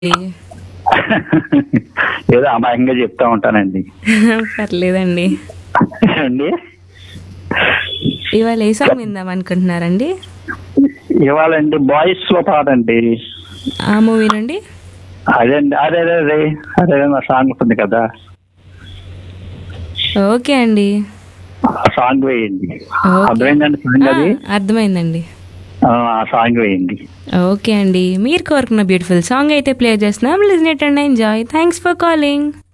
ఏదో అమాయకంగా చెప్తా ఉంటానండి పర్లేదండి అండి ఇవాళ ఏ సాంగ్ విందాం అనుకుంటున్నారండి ఇవాళండి బాయ్స్ లో పాట అండి ఆ మూవీ నుండి అదే అండి అదే అదే అదే అదే నా సాంగ్ ఉంటుంది కదా ఓకే అండి ఆ సాంగ్ వేయండి ఓకే. అర్థమైందండి సాంగ్ ఆ, అది అర్థమైందండి ఆ, ఆ సాంగ్ వేయండి ఓకే అండి మీరు కోరుకున్న బ్యూటిఫుల్ సాంగ్ అయితే ప్లే చేస్తున్నాం listen it and enjoy thanks for calling